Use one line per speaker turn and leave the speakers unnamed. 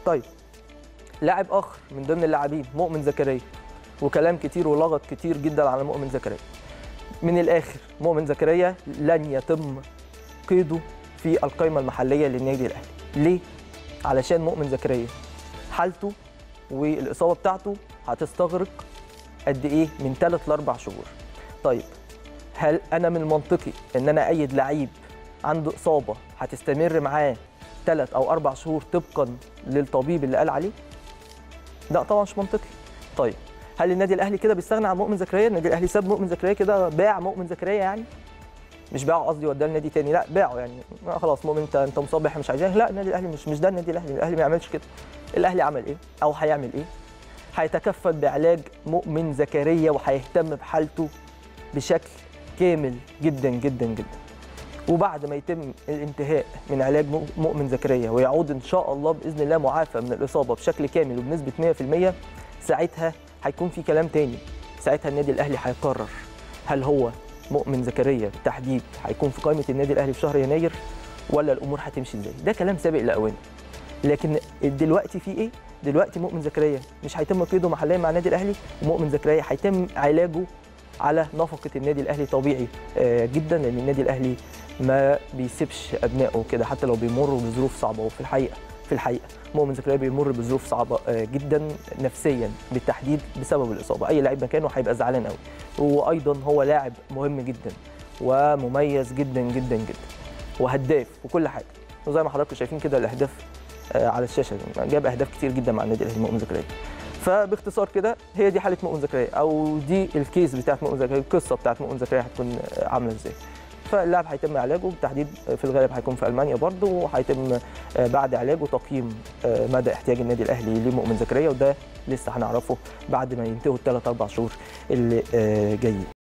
طيب لاعب اخر من ضمن اللاعبين مؤمن زكريا وكلام كتير ولغط كتير جدا على مؤمن زكريا من الاخر مؤمن زكريا لن يتم قيده في القائمه المحليه للنادي الاهلي ليه علشان مؤمن زكريا حالته والاصابه بتاعته هتستغرق قد ايه من 3 ل 4 شهور طيب هل انا من المنطقي ان انا ايد لعيب عنده اصابه هتستمر معاه 3 او 4 شهور طبقا للطبيب اللي قال عليه لا طبعا مش منطقي طيب هل النادي الاهلي كده بيستغنى عن مؤمن زكريا النادي الاهلي ساب مؤمن زكريا كده باع مؤمن زكريا يعني مش باعه قصدي وداه لنادي تاني لا باعه يعني آه خلاص مؤمن انت انت مصاب احنا مش عايزينك لا النادي الاهلي مش مش ده النادي الاهلي الاهلي ما يعملش كده الاهلي عمل ايه او هيعمل ايه هيتكفل بعلاج مؤمن زكريا وهيهتم بحالته بشكل كامل جدا جدا جدا وبعد ما يتم الانتهاء من علاج مؤمن زكريا ويعود ان شاء الله باذن الله معافى من الاصابه بشكل كامل وبنسبه 100% ساعتها هيكون في كلام تاني ساعتها النادي الاهلي هيقرر هل هو مؤمن زكريا بالتحديد هيكون في قائمه النادي الاهلي في شهر يناير ولا الامور هتمشي ازاي ده كلام سابق لاوانه لكن دلوقتي في ايه دلوقتي مؤمن زكريا مش هيتم قيده محليا مع النادي الاهلي ومؤمن زكريا هيتم علاجه على نفقه النادي الاهلي طبيعي جدا لان النادي الاهلي ما بيسيبش ابنائه كده حتى لو بيمروا بظروف صعبه وفي الحقيقه في الحقيقه مؤمن زكريا بيمر بظروف صعبه جدا نفسيا بالتحديد بسبب الاصابه اي لاعب مكانه هيبقى زعلان قوي وايضا هو لاعب مهم جدا ومميز جدا جدا جدا وهداف وكل حاجه وزي ما حضراتكم شايفين كده الاهداف على الشاشه جاب اهداف كتير جدا مع النادي الاهلي مؤمن زكريا فباختصار كده هي دي حاله مؤمن زكريا او دي الكيس بتاعت مؤمن زكريا القصه بتاعت مؤمن زكريا هتكون عامله ازاي فاللاعب هيتم علاجه بالتحديد في الغالب هيكون في المانيا برضه وهيتم بعد علاجه تقييم مدى احتياج النادي الاهلي لمؤمن زكريا وده لسه هنعرفه بعد ما ينتهوا الثلاث اربع شهور اللي جايين